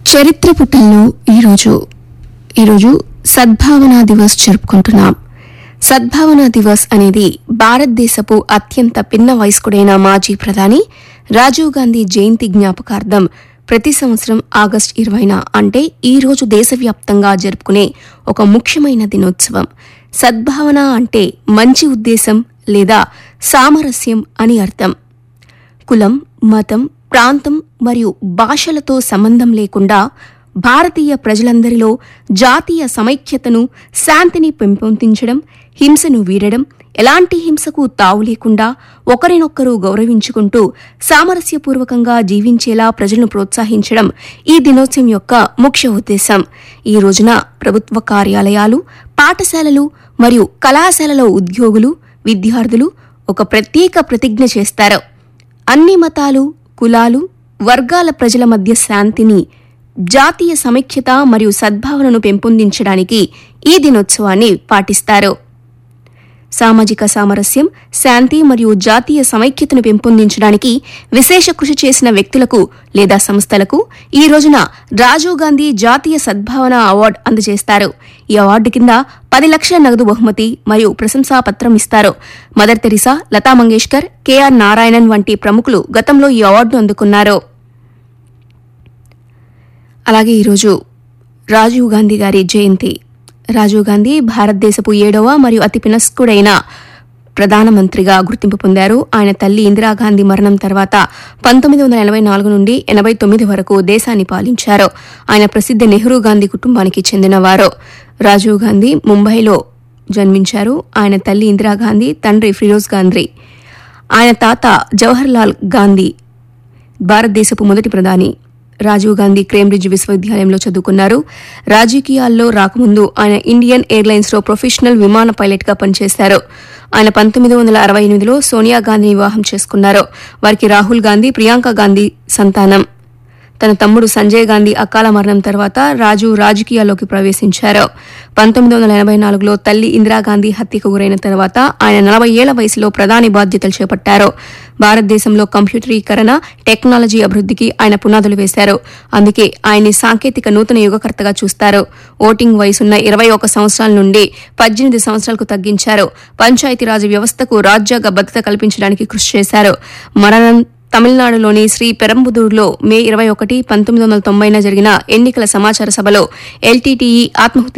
చరిత్ర పుటల్లో ఈరోజు ఈరోజు సద్భావనా దివస్ జరుపుకుంటున్నాం సద్భావనా దివస్ అనేది భారతదేశపు అత్యంత పిన్న వయస్కుడైన మాజీ ప్రధాని రాజీవ్ గాంధీ జయంతి జ్ఞాపకార్థం ప్రతి సంవత్సరం ఆగస్టు ఇరవైన అంటే ఈ రోజు దేశవ్యాప్తంగా జరుపుకునే ఒక ముఖ్యమైన దినోత్సవం సద్భావన అంటే మంచి ఉద్దేశం లేదా సామరస్యం అని అర్థం కులం మతం ప్రాంతం మరియు భాషలతో సంబంధం లేకుండా భారతీయ ప్రజలందరిలో జాతీయ సమైక్యతను శాంతిని పెంపొందించడం హింసను వీడడం ఎలాంటి హింసకు తావు లేకుండా ఒకరినొక్కరు గౌరవించుకుంటూ సామరస్యపూర్వకంగా జీవించేలా ప్రజలను ప్రోత్సహించడం ఈ దినోత్సవం యొక్క ముఖ్య ఉద్దేశం ఈ రోజున ప్రభుత్వ కార్యాలయాలు పాఠశాలలు మరియు కళాశాలలో ఉద్యోగులు విద్యార్థులు ఒక ప్రత్యేక ప్రతిజ్ఞ చేస్తారు అన్ని మతాలు కులాలు వర్గాల ప్రజల మధ్య శాంతిని జాతీయ సమైక్యత మరియు సద్భావనను పెంపొందించడానికి ఈ దినోత్సవాన్ని పాటిస్తారు సామాజిక సామరస్యం శాంతి మరియు జాతీయ సమైక్యతను పెంపొందించడానికి విశేష కృషి చేసిన వ్యక్తులకు లేదా సంస్థలకు ఈ రోజున రాజీవ్ గాంధీ జాతీయ సద్భావన అవార్డు అందజేస్తారు ఈ అవార్డు కింద పది లక్షల నగదు బహుమతి మరియు ప్రశంసా పత్రం ఇస్తారు Mother Teresa Lata Mangeshkar K R Narayanan వంటి ప్రముఖులు గతంలో ఈ అవార్డును అందుకున్నారు అలాగే ఈరోజు రాజీవ్ గాంధీ గారి జయంతి రాజీవ్ గాంధీ భారతదేశపు ఏడవ మరియు అతి పినస్కుడైన ప్రధానమంత్రిగా గుర్తింపు పొందారు ఆయన తల్లి ఇందిరాగాంధీ మరణం తర్వాత పంతొమ్మిది వందల ఎనభై నాలుగు నుండి ఎనభై తొమ్మిది వరకు దేశాన్ని పాలించారు ఆయన ప్రసిద్ధ నెహ్రూ గాంధీ కుటుంబానికి చెందినవారు రాజీవ్ గాంధీ ముంబైలో జన్మించారు ఆయన తల్లి ఇందిరాగాంధీ తండ్రి ఫిరోజ్ గాంధీ ఆయన తాత జవహర్ లాల్ గాంధీ భారతదేశపు మొదటి ప్రధాని రాజీవ్ గాంధీ కేంబ్రిడ్జ్ విశ్వవిద్యాలయంలో చదువుకున్నారు రాజకీయాల్లో రాకముందు ఆయన ఇండియన్ ఎయిర్లైన్స్ లో ప్రొఫెషనల్ విమాన పైలట్ గా పనిచేశారు ఆయన పంతొమ్మిది వందల అరవై ఎనిమిదిలో సోనియా గాంధీని వివాహం చేసుకున్నారు వారికి రాహుల్ గాంధీ ప్రియాంక గాంధీ సంతానం తన తమ్ముడు సంజయ్ గాంధీ అకాల మరణం తర్వాత రాజు రాజకీయాల్లోకి ప్రవేశించారు పంతొమ్మిది వందల ఎనభై నాలుగులో తల్లి ఇందిరాగాంధీ హత్యకు గురైన తర్వాత ఆయన నలభై ఏళ్ల వయసులో ప్రధాని బాధ్యతలు చేపట్టారు భారతదేశంలో కంప్యూటరీకరణ టెక్నాలజీ అభివృద్ధికి ఆయన పునాదులు వేశారు అందుకే ఆయన్ని సాంకేతిక నూతన యుగకర్తగా చూస్తారు ఓటింగ్ వయసున్న ఇరవై ఒక సంవత్సరాల నుండి పద్దెనిమిది సంవత్సరాలకు తగ్గించారు పంచాయతీరాజ్ వ్యవస్థకు రాజ్యాంగ భద్రత కల్పించడానికి కృషి చేశారు మరణం తమిళనాడులోని శ్రీ పెరంబుదూరులో మే ఇరవై ఒకటి పంతొమ్మిది వందల తొంభైన జరిగిన ఎన్నికల సమాచార సభలో ఎల్టీటీఈ ఆత్మహత్య